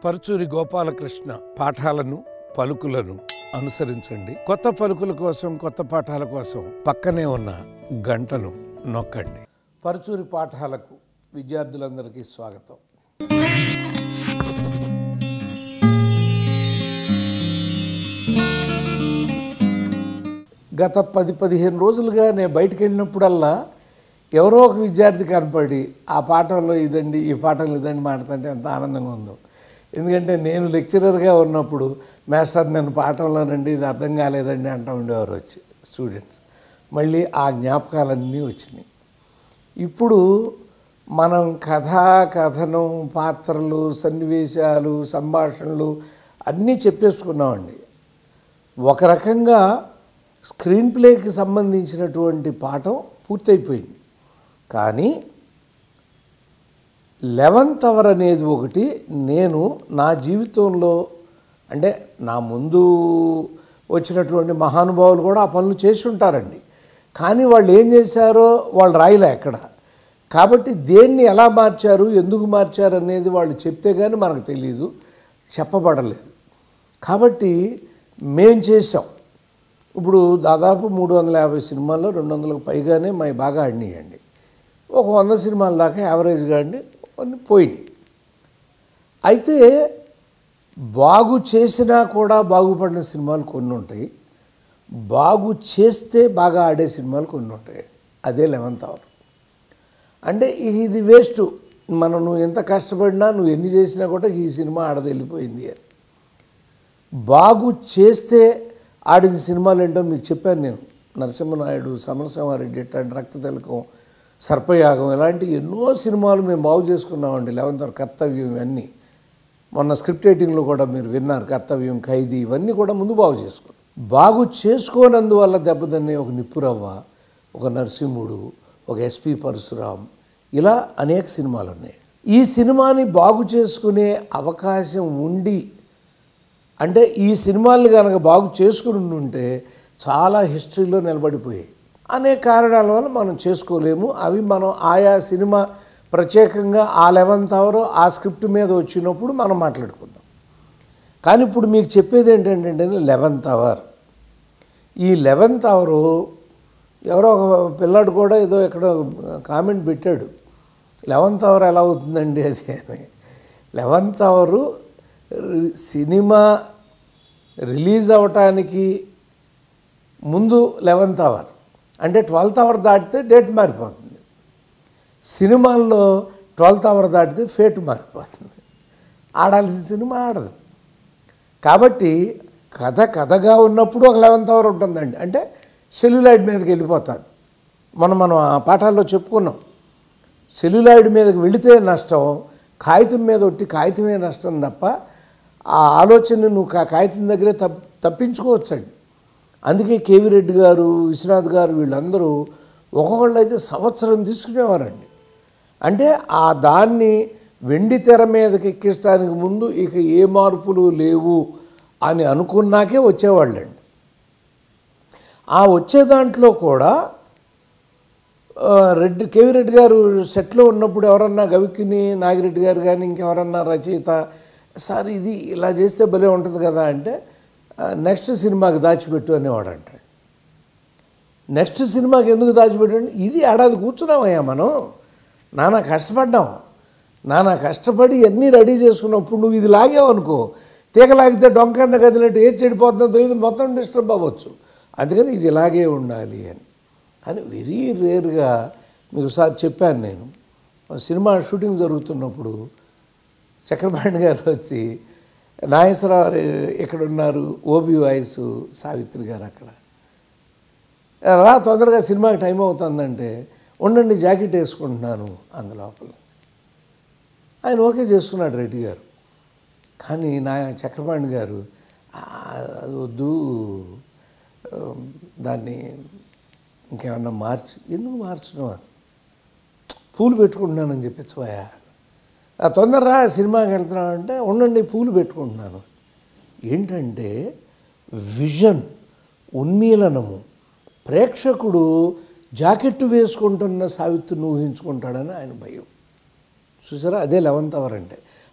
పరుచూరి గోపాలకృష్ణ పాఠాలను పలుకులను అనుసరించండి కొత్త పలుకుల కోసం కొత్త పాఠాల కోసం పక్కనే ఉన్న గంటను నొక్కండి పరుచూరి పాఠాలకు విద్యార్థులందరికీ స్వాగతం గత పది పదిహేను రోజులుగా నేను బయటికి వెళ్ళినప్పుడల్లా ఎవరో ఒక విద్యార్థి కనపడి ఆ పాఠంలో ఇదండి ఈ పాఠంలో ఇదండి మాట్లాడుతుంటే ఎంత ఆనందంగా ఉందో ఎందుకంటే నేను లెక్చరర్గా ఉన్నప్పుడు మాస్టర్ నేను పాఠంలోనండి ఇది అర్థం కాలేదండి అంటూ ఉండేవారు వచ్చి స్టూడెంట్స్ మళ్ళీ ఆ జ్ఞాపకాలన్నీ వచ్చినాయి ఇప్పుడు మనం కథా కథనం పాత్రలు సన్నివేశాలు సంభాషణలు అన్నీ చెప్పేసుకున్నామండి ఒక రకంగా స్క్రీన్ ప్లేకి సంబంధించినటువంటి పాఠం పూర్తయిపోయింది కానీ లెవెంత్ అవర్ అనేది ఒకటి నేను నా జీవితంలో అంటే నా ముందు వచ్చినటువంటి మహానుభావులు కూడా ఆ పనులు చేసి ఉంటారండి కానీ వాళ్ళు ఏం చేశారో వాళ్ళు రాయలే ఎక్కడ కాబట్టి దేన్ని ఎలా మార్చారు ఎందుకు మార్చారు అనేది వాళ్ళు చెప్తే కానీ మనకు తెలియదు చెప్పబడలేదు కాబట్టి మేం చేసాం ఇప్పుడు దాదాపు మూడు వందల యాభై సినిమాల్లో రెండు వందలకు పైగానే మై బాగా ఆడినాయండి ఒక వంద సినిమాల దాకా యావరేజ్గా అండి కొన్ని పోయినాయి అయితే బాగు చేసినా కూడా బాగుపడిన సినిమాలు కొన్ని ఉంటాయి బాగు చేస్తే బాగా ఆడే సినిమాలు కొన్ని ఉంటాయి అదే లెవెంత్ అవర్ అంటే ఇది వేస్ట్ మనం నువ్వు ఎంత కష్టపడినా నువ్వు ఎన్ని చేసినా కూడా ఈ సినిమా ఆడది వెళ్ళిపోయింది అని బాగు చేస్తే ఆడిన సినిమాలు ఏంటో మీకు చెప్పాను నేను నరసింహనాయుడు సమరసింహారెడ్డి ఇట్లాంటి రక్త తిలకం సర్పయాగం ఇలాంటి ఎన్నో సినిమాలు మేము బాగు చేసుకున్నామండి లెవెన్త్ వరకు కర్తవ్యం ఇవన్నీ మొన్న స్క్రిప్ట్ రైటింగ్లో కూడా మీరు విన్నారు కర్తవ్యం ఖైదీ ఇవన్నీ కూడా ముందు బాగు చేసుకున్నాం బాగు చేసుకోనందువల్ల దెబ్బతిన్నే ఒక నిప్పురవ్వ ఒక నరసింహుడు ఒక ఎస్పి పరశురాం ఇలా అనేక సినిమాలు ఉన్నాయి ఈ సినిమాని బాగు చేసుకునే అవకాశం ఉండి అంటే ఈ సినిమాల్ని కనుక బాగు చేసుకుని ఉంటే చాలా హిస్టరీలో నిలబడిపోయాయి అనేక కారణాల వల్ల మనం చేసుకోలేము అవి మనం ఆయా సినిమా ప్రత్యేకంగా ఆ లెవెన్త్ అవర్ ఆ స్క్రిప్ట్ మీద వచ్చినప్పుడు మనం మాట్లాడుకుందాం కానీ ఇప్పుడు మీకు చెప్పేది ఏంటంటే లెవెన్త్ అవర్ ఈ లెవెన్త్ అవరు ఎవరో ఒక పిల్లాడు కూడా ఏదో ఎక్కడో కామెంట్ పెట్టాడు లెవెన్త్ అవర్ ఎలా అవుతుందండి అది అని లెవెన్త్ అవరు సినిమా రిలీజ్ అవ్వటానికి ముందు లెవెన్త్ అవర్ అంటే ట్వెల్త్ అవర్ దాటితే డేట్ మారిపోతుంది సినిమాల్లో ట్వెల్త్ అవర్ దాటితే ఫేట్ మారిపోతుంది ఆడాల్సిన సినిమా ఆడదు కాబట్టి కథ కథగా ఉన్నప్పుడు ఒక లెవెన్త్ అవర్ ఉంటుందండి అంటే సెల్యులాయిడ్ మీదకి వెళ్ళిపోతుంది మనం మనం ఆ పాఠాల్లో చెప్పుకున్నాం సెల్యులాయిడ్ మీదకి వెళితే నష్టం కాగితం మీద ఒట్టి కాగితమే నష్టం తప్ప ఆ ఆలోచన నువ్వు కా కాగితం దగ్గరే తప్ తప్పించుకోవచ్చండి అందుకే కేవీ రెడ్డి గారు విశ్వనాథ్ గారు వీళ్ళందరూ ఒక్కొక్కళ్ళు అయితే సంవత్సరం తీసుకునేవారండి అంటే ఆ దాన్ని వెండి తెర మీదకి ఎక్కించడానికి ముందు ఇక ఏ మార్పులు లేవు అని అనుకున్నాకే వచ్చేవాళ్ళండి ఆ వచ్చే దాంట్లో కూడా ఆ, రెడ్డి కేవీ రెడ్డి గారు సెట్లో ఉన్నప్పుడు ఎవరన్నా గవికిని నాగిరెడ్డి గారు కానీ ఇంకెవరన్నా రచయిత సార్ ఇది ఇలా చేస్తే భలే ఉంటుంది కదా అంటే "ఆ, నెక్స్ట్ సినిమాకి దాచిపెట్టు అనేవాడు అంటాడు నెక్స్ట్ సినిమాకి ఎందుకు దాచిపెట్టండి ఇది ఏడాది కూర్చున్నామయ్యా మనం నానా కష్టపడ్డాం నానా కష్టపడి అన్నీ రెడీ చేసుకున్నప్పుడు నువ్వు ఇది లాగావనుకో తీగ లాగితే డొంకంద కదిలినట్టు ఏది చెడిపోతుందో తెలియదు మొత్తం డిస్టర్బ్ అవ్వచ్చు అందుకని ఇది ఇలాగే ఉండాలి అని అని వెరీ రేర్గా మీకు సార్ చెప్పాను నేను ఒక సినిమా షూటింగ్ జరుగుతున్నప్పుడు చక్రపాణి గారు వచ్చి నాగేశ్వరరావు గారు ఇక్కడ ఉన్నారు ఓబీ వాయిస్ సావిత్రి గారు అక్కడ రా తొందరగా సినిమాకి టైం అవుతుందంటే ఉండండి జాకెట్ వేసుకుంటున్నాను అందులోపల ఆయన ఓకే చేసుకున్నాడు రెడ్డి గారు కానీ నా చక్రపాణి గారు "ఆ, అది వద్దు ఆ, దాన్ని ఇంకేమన్నా మార్చి ఎందుకు మార్చడం అని పూలు పెట్టుకుంటున్నానని చెప్పించబోయా ఆ తొందరరా సినిమాకి వెళ్తున్నాను అంటే ఉండండి పూలు పెట్టుకుంటున్నాను ఏంటంటే విజన్ ఉన్మీలనము ప్రేక్షకుడు జాకెట్టు వేసుకుంటున్న సావిత్రిని ఊహించుకుంటాడని ఆయన భయం చూసారా అదే లెవెన్త్ అవర్ అంటే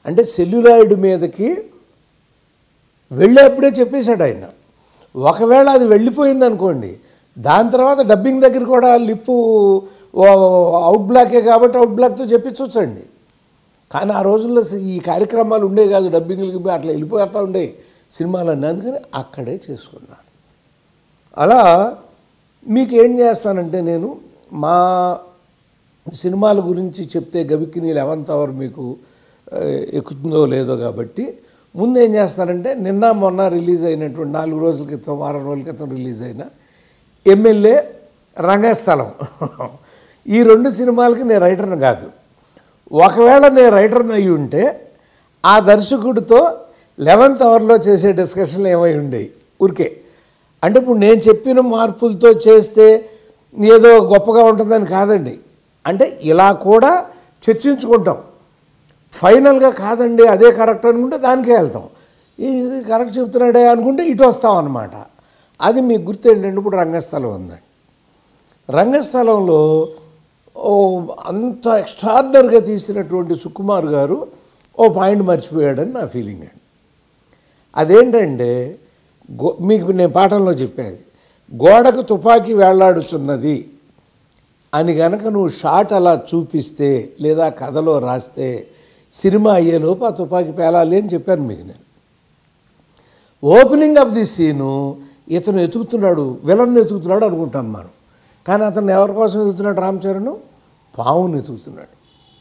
అంటే సెల్యులాయిడ్ మీదకి వెళ్ళేప్పుడే చెప్పేశాడు ఆయన ఒకవేళ అది వెళ్ళిపోయింది అనుకోండి దాని తర్వాత డబ్బింగ్ దగ్గర కూడా లిప్పు అవుట్ బ్లాకే కాబట్టి అవుట్ బ్లాక్తో చెప్పించవచ్చండి కానీ ఆ రోజుల్లో ఈ కార్యక్రమాలు ఉండే కాదు డబ్బింగ్లకి అట్లా వెళ్ళిపోతూ ఉండే సినిమాలన్నీ అందుకని అక్కడే చేసుకున్నాను అలా మీకు ఏం చేస్తానంటే నేను మా సినిమాల గురించి చెప్తే గవిక్కిని లెవెంత్ అవర్ మీకు ఆ, ఎక్కుతుందో లేదో కాబట్టి ముందు ఏం చేస్తానంటే నిన్న మొన్న రిలీజ్ అయినటువంటి నాలుగు రోజుల క్రితం వారం రోజుల క్రితం రిలీజ్ అయిన ఎమ్మెల్యే రంగస్థలం ఈ రెండు సినిమాలకి నేను రైటర్ని కాదు ఒకవేళ నేను రైటర్ని అయి ఉంటే ఆ దర్శకుడితో లెవెన్త్ అవర్లో చేసే డిస్కషన్లు ఏమై ఉండేవి ఊరికే అంటే ఇప్పుడు నేను చెప్పిన మార్పులతో చేస్తే ఏదో గొప్పగా ఉంటుందని కాదండి అంటే ఇలా కూడా చర్చించుకుంటాం ఫైనల్గా కాదండి అదే కరెక్ట్ అనుకుంటే దానికే వెళ్తాం ఇది కరెక్ట్ చెప్తున్నాడే అనుకుంటే ఇటు వస్తాం అనమాట అది మీకు గుర్తు ఏంటంటే ఇప్పుడు రంగస్థలం ఉందండి రంగస్థలంలో ఓ అంత ఎక్స్ట్రాడినరీగా తీసినటువంటి సుకుమార్ గారు ఓ పాయింట్ మర్చిపోయాడని నా ఫీలింగ్ అండి అదేంటంటే గో మీకు నేను పాఠంలో చెప్పేది గోడకు తుపాకీ వేళ్లాడుచున్నది అని గనక నువ్వు షాట్ అలా చూపిస్తే లేదా కథలో రాస్తే సినిమా అయ్యేలోపు ఆ తుపాకీ పేలాలి అని చెప్పాను మీకు నేను ఓపెనింగ్ ఆఫ్ ది సీను ఇతను ఎతుకుతున్నాడు విలన్ ఎతుకుతున్నాడు అనుకుంటాం మనం కానీ అతను ఎవరి కోసం ఎతుకుతున్నాడు రామ్ చరణ్ పావును ఎతుకుతున్నాడు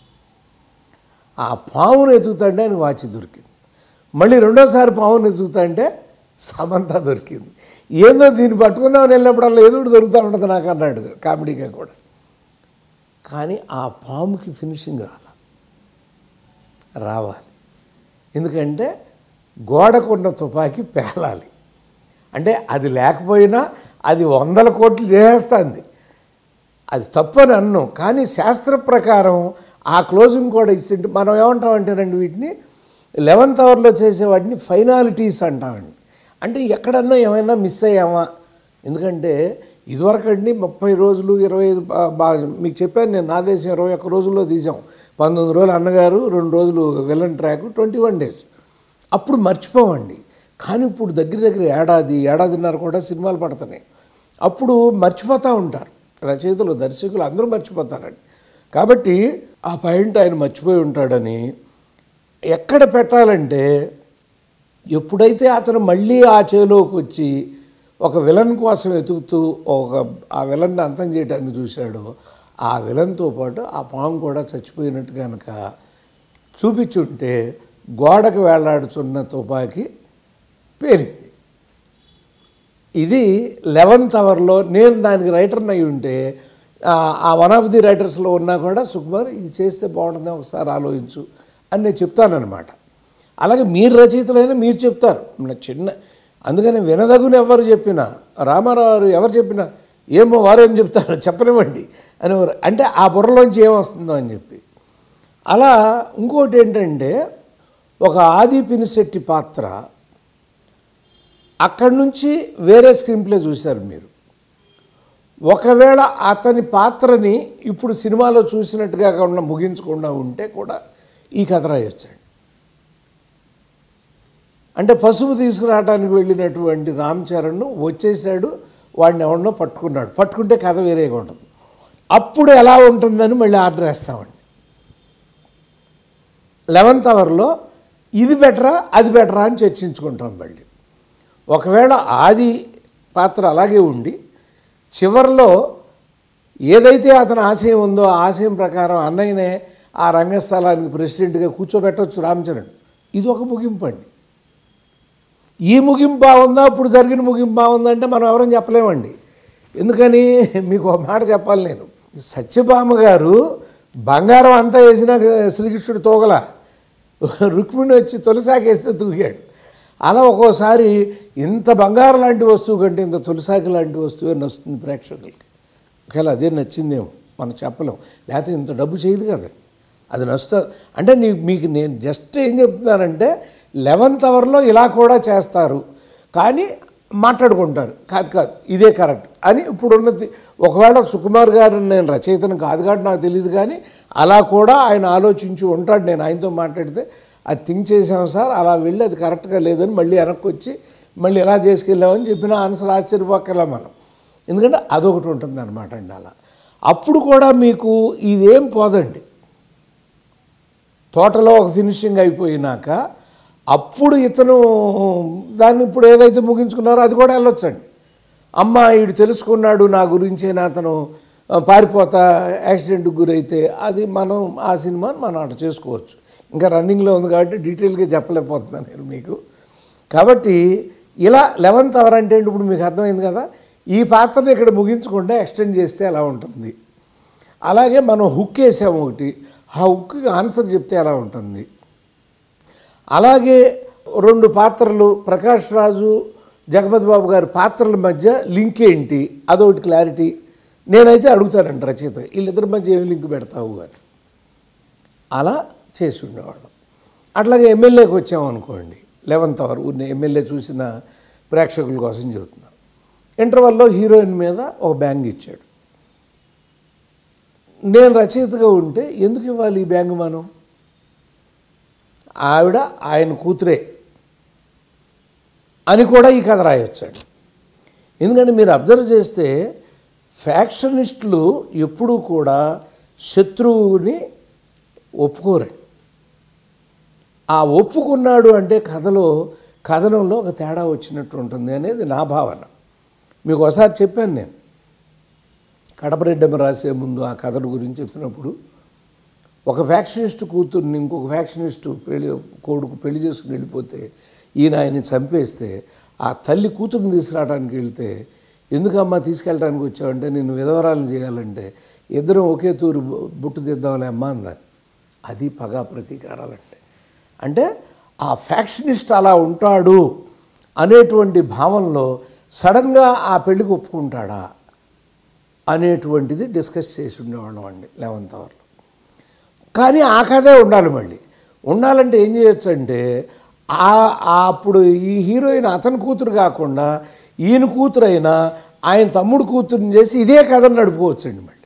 ఆ పావును ఎతుకుతాంటే ఆయన వాచి దొరికింది మళ్ళీ రెండోసారి పావును ఎతుకుతాంటే సమంత దొరికింది ఏందో దీన్ని పట్టుకుందామని వెళ్ళినప్పుడల్లా ఏదో ఒకటి దొరుకుతూ ఉంటుంది నాకు అన్నాడు కామెడీగా కూడా కానీ ఆ పాముకి ఫినిషింగ్ రాల రావాలి ఎందుకంటే గోడకున్న తుపాకీ పేలాలి అంటే అది లేకపోయినా అది వందల కోట్లు చేసేస్తుంది అది తప్పని అన్ను కానీ శాస్త్ర ప్రకారం ఆ క్లోజింగ్ కూడా ఇచ్చింటే మనం ఏమంటామంటేనండి వీటిని లెవెన్త్ అవర్లో చేసే వాటిని ఫైనాలిటీస్ అంటామండి అంటే ఎక్కడన్నా ఏమైనా మిస్ అయ్యామా ఎందుకంటే ఇదివరకండి ముప్పై రోజులు ఇరవై ఐదు బా- బాగా మీకు చెప్పాను నేను నా దేశం ఇరవై ఒక్క రోజుల్లో తీసాం పంతొమ్మిది రోజులు అన్నగారు రెండు రోజులు villain track twenty one days అప్పుడు మర్చిపోవండి కానీ ఇప్పుడు దగ్గర దగ్గర ఏడాది ఏడాదిన్నర కూడా సినిమాలు పడుతున్నాయి అప్పుడు మర్చిపోతూ ఉంటారు రచయితలు దర్శకులు అందరూ మర్చిపోతారండి కాబట్టి ఆ పాయింట్ ఆయన మర్చిపోయి ఉంటాడని ఎక్కడ పెట్టాలంటే ఎప్పుడైతే అతను మళ్ళీ ఆ చేలోకి వచ్చి ఒక విలన్ కోసం వెతుకుతూ ఒక ఆ విలన్ని అంతం చేయడానికి చూశాడో ఆ విలన్తో పాటు ఆ పాము కూడా చచ్చిపోయినట్టు కనుక చూపించుంటే గోడకు వేలాడుతున్న తుపాకీ పేలింది ఇది లెవెన్త్ అవర్లో నేను దానికి రైటర్ని అయి ఉంటే ఆ, ఆ వన్ ఆఫ్ ది రైటర్స్లో ఉన్నా కూడా సుకుమార్ ఇది చేస్తే బాగుంటుందో ఒకసారి ఆలోచించు అని నేను చెప్తానన్నమాట అలాగే మీరు రచయితలైనా మీరు చెప్తారు మన చిన్న అందుకని వినదగుని ఎవరు చెప్పినా రామారావు గారు ఎవరు చెప్పినా ఏమో వారేం చెప్తారు చెప్పనివ్వండి అని ఎవరు అంటే ఆ బుర్రలోంచి ఏమొస్తుందో అని చెప్పి అలా ఇంకోటి ఏంటంటే ఒక ఆది పినిశెట్టి పాత్ర అక్కడి నుంచి వేరే స్క్రీన్ ప్లే చూశారు మీరు ఒకవేళ అతని పాత్రని ఇప్పుడు సినిమాలో చూసినట్టుగా కాకుండా ముగించకుండా ఉంటే కూడా ఈ కథ రాయొచ్చండి అంటే పసుపు తీసుకురావడానికి వెళ్ళినటువంటి రామ్ చరణ్ వచ్చేసాడు వాడిని ఎవరినో పట్టుకున్నాడు పట్టుకుంటే కథ వేరేగా ఉంటుంది అప్పుడు ఎలా ఉంటుందని మళ్ళీ ఆర్డర్ వేస్తామండి లెవెన్త్ అవర్లో ఇది బెటరా అది బెటరా అని చర్చించుకుంటాం మళ్ళీ ఒకవేళ ఆది పాత్ర అలాగే ఉండి చివరిలో ఏదైతే అతని ఆశయం ఉందో ఆ ఆశయం ప్రకారం అన్నయ్యనే ఆ రంగస్థలానికి ప్రెసిడెంట్గా కూర్చోబెట్టవచ్చు రామచరణ్ ఇది ఒక ముగింపు అండి ఈ ముగింపు బాగుందా ఇప్పుడు జరిగిన ముగింపు బాగుందా అంటే మనం ఎవరని చెప్పలేమండి ఎందుకని మీకు ఒక మాట చెప్పాలి నేను సత్యభామ గారు బంగారం అంతా వేసినా శ్రీకృష్ణుడు తోగల రుక్మిణి వచ్చి తొలిసాకేస్తే తూగాడు అలా ఒక్కోసారి ఇంత బంగారం లాంటి వస్తువు కంటే ఇంత తొలిసాకి లాంటి వస్తువే నచ్చుతుంది ప్రేక్షకులకి ఒకవేళ అదే నచ్చిందేమో మనం చెప్పలేం లేకపోతే ఇంత డబ్బు చేయదు కదండి అది నచ్చుతుంది అంటే నీ మీకు నేను జస్ట్ ఏం చెప్తున్నానంటే లెవెన్త్ అవర్లో ఇలా కూడా చేస్తారు కానీ మాట్లాడుకుంటారు కాదు కాదు ఇదే కరెక్ట్ అని ఇప్పుడు ఉన్నది ఒకవేళ సుకుమార్ గారు నేను రచయితను కాదు కాబట్టి నాకు తెలియదు కానీ అలా కూడా ఆయన ఆలోచించి ఉంటాడు నేను ఆయనతో మాట్లాడితే అది థింక్ చేసాం సార్ అలా వెళ్ళి అది కరెక్ట్గా లేదని మళ్ళీ వెనక్కి వచ్చి మళ్ళీ ఎలా చేసుకెళ్ళామని చెప్పిన ఆన్సర్ ఆశ్చర్యపోకర్లా మనం ఎందుకంటే అదొకటి ఉంటుంది అనమాట అండి అలా అప్పుడు కూడా మీకు ఇదేం పోదండి తోటలో ఒక ఫినిషింగ్ అయిపోయినాక అప్పుడు ఇతను దాన్ని ఇప్పుడు ఏదైతే ముగించుకున్నారో అది కూడా వెళ్ళొచ్చండి అమ్మ వీడు తెలుసుకున్నాడు నా గురించేనా అతను ఆ, పారిపోతా యాక్సిడెంట్కి గురైతే అది మనం ఆ సినిమాని మనం అటు చేసుకోవచ్చు ఇంకా రన్నింగ్లో ఉంది కాబట్టి డీటెయిల్గా చెప్పలేకపోతున్నాను నేను మీకు కాబట్టి ఇలా లెవెన్త్ అవర్ అంటే ఏంటి ఇప్పుడు మీకు అర్థమైంది కదా ఈ పాత్రను ఇక్కడ ముగించకుండా ఎక్స్టెండ్ చేస్తే ఎలా ఉంటుంది అలాగే మనం హుక్ వేసాము ఒకటి ఆ హుక్కి ఆన్సర్ చెప్తే ఎలా ఉంటుంది అలాగే రెండు పాత్రలు ప్రకాష్ రాజు జగపతి బాబు గారి పాత్రల మధ్య లింక్ ఏంటి అదొకటి క్లారిటీ నేనైతే అడుగుతానండి రచయిత వీళ్ళిద్దరి మధ్య ఏం లింక్ పెడతావు అని అలా చేసి ఉండేవాళ్ళం అట్లాగే ఎమ్మెల్యేకి వచ్చామనుకోండి లెవెన్త్ అవర్ ఉన్న ఎమ్మెల్యే చూసిన ప్రేక్షకుల కోసం చెబుతున్నాను ఇంటర్వెల్లో హీరోయిన్ మీద ఒక బ్యాంగ్ ఇచ్చాడు నేను రచయితగా ఉంటే ఎందుకు ఇవ్వాలి ఈ బ్యాంగ్ మనం ఆవిడ ఆయన కూతురే అని కూడా ఈ కథ రాయొచ్చండి ఎందుకంటే మీరు అబ్జర్వ్ చేస్తే ఫ్యాక్షనిస్టులు ఎప్పుడూ కూడా శత్రువుని ఒప్పుకోరండి ఆ ఒప్పుకున్నాడు అంటే కథలో కథనంలో ఒక తేడా వచ్చినట్టు ఉంటుంది అనేది నా భావన మీకు ఒకసారి చెప్పాను నేను కడపరెడ్డమ్మ రాసే ముందు ఆ కథల గురించి చెప్పినప్పుడు ఒక ఫ్యాక్షనిస్ట్ కూతుర్ని ఇంకొక ఫ్యాక్షనిస్ట్ పెళ్లి కొడుకు పెళ్లి చేసుకుని వెళ్ళిపోతే ఈయన ఆయన్ని చంపేస్తే ఆ తల్లి కూతుర్ని తీసుకురావడానికి వెళ్తే ఎందుకమ్మా తీసుకెళ్ళడానికి వచ్చావంటే నేను విధవరాలను చేయాలంటే ఇద్దరం ఒకే తూరు బు- బుట్టు తీద్దాంలే అమ్మా అందాన్ని అది పగా ప్రతీకారాలంటే అంటే ఆ ఫ్యాక్షనిస్ట్ అలా ఉంటాడు అనేటువంటి భావనలో సడన్గా ఆ పెళ్లికి ఒప్పుకుంటాడా అనేటువంటిది డిస్కస్ చేసి ఉండేవాళ్ళం అండి లెవెన్త్ అవర్లో కానీ ఆ కథే ఉండాలి మళ్ళీ ఉండాలంటే ఏం చేయొచ్చు అంటే ఆ ఆ అప్పుడు ఈ హీరోయిన్ అతని కూతురు కాకుండా ఈయన కూతురు అయినా ఆయన తమ్ముడు కూతురుని చేసి ఇదే కథను నడుపుకోవచ్చండి మళ్ళీ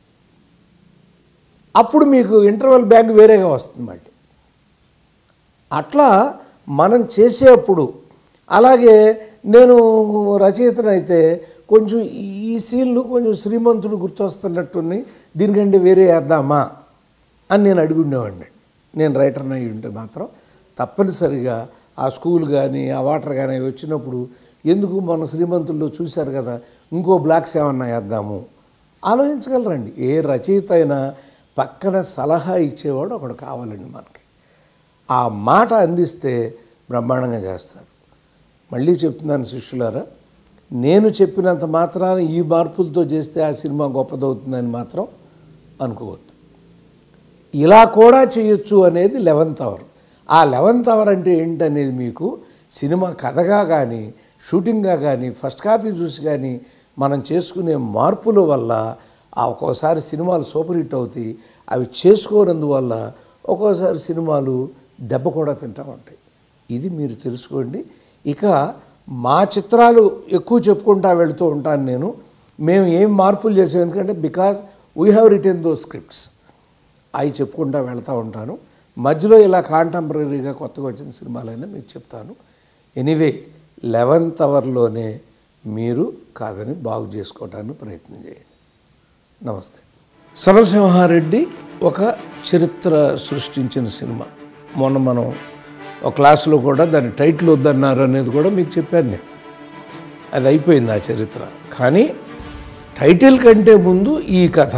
అప్పుడు మీకు ఇంటర్వెల్ బ్యాంక్ వేరేగా వస్తుంది మళ్ళీ అట్లా మనం చేసేప్పుడు అలాగే నేను రచయితనైతే కొంచెం ఈ సీన్లు కొంచెం శ్రీమంతుడు గుర్తొస్తున్నట్టుని దీనికంటే వేరే వేద్దామా అని నేను అడిగి ఉండేవాడిని నేను రైటర్ని అయి ఉంటే మాత్రం తప్పనిసరిగా ఆ స్కూల్ కానీ ఆ వాటర్ కానీ అవి వచ్చినప్పుడు ఎందుకు మన శ్రీమంతుల్లో చూశారు కదా ఇంకో బ్లాక్స్ ఏమన్నా వేద్దాము ఆలోచించగలరండి ఏ రచయిత అయినా పక్కన సలహా ఇచ్చేవాడు ఒకడు కావాలండి మనకి ఆ మాట అందిస్తే బ్రహ్మాండంగా చేస్తారు మళ్ళీ చెప్తున్నాను శిష్యులారా నేను చెప్పినంత మాత్రాన ఈ మార్పులతో చేస్తే ఆ సినిమా గొప్పదవుతుందని మాత్రం అనుకోవద్దు ఇలా కూడా చేయొచ్చు అనేది లెవెన్త్ అవర్ ఆ లెవెన్త్ అవర్ అంటే ఏంటనేది మీకు సినిమా కథగా కానీ షూటింగ్గా కానీ ఫస్ట్ కాపీ చూసి కానీ మనం చేసుకునే మార్పుల వల్ల ఆ ఒక్కోసారి సినిమాలు సూపర్ హిట్ అవుతాయి అవి చేసుకోనందువల్ల ఒక్కోసారి సినిమాలు దెబ్బ కూడా తింటూ ఉంటాయి ఇది మీరు తెలుసుకోండి ఇక మా చిత్రాలు ఎక్కువ చెప్పుకుంటా వెళుతూ ఉంటాను నేను మేము ఏం మార్పులు చేసాం ఎందుకంటే because we have written those scripts అవి చెప్పుకుంటా వెళ్తూ ఉంటాను మధ్యలో ఇలా కాంటెంపరీగా కొత్తగా వచ్చిన సినిమాలైనా మీకు చెప్తాను ఎనీవే లెవెన్త్ అవర్లోనే మీరు కాదని బాగు చేసుకోవడానికి ప్రయత్నం చేయండి నమస్తే సమరసింహారెడ్డి ఒక చరిత్ర సృష్టించిన సినిమా మొన్న మనం ఒక క్లాసులో కూడా దాని టైటిల్ వద్దన్నారు అనేది కూడా మీకు చెప్పాను నేను అది అయిపోయింది ఆ చరిత్ర కానీ టైటిల్ కంటే ముందు ఈ కథ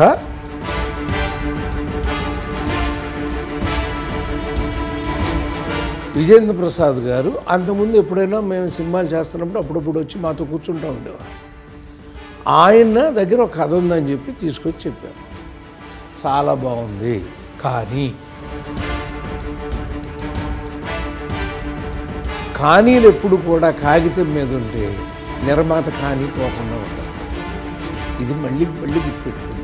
విజేంద్ర ప్రసాద్ గారు అంతకుముందు ఎప్పుడైనా మేము సినిమాలు చేస్తున్నప్పుడు అప్పుడప్పుడు వచ్చి మాతో కూర్చుంటూ ఉండేవారు ఆయన దగ్గర ఒక కథ ఉందని చెప్పి తీసుకొచ్చి చెప్పారు చాలా బాగుంది కానీ కానీలు ఎప్పుడు కూడా కాగితం మీద ఉంటే నిర్మాత కానీ పోకుండా ఉంటారు ఇది మళ్ళీ మళ్ళీ గుర్తుపెట్టుకోండి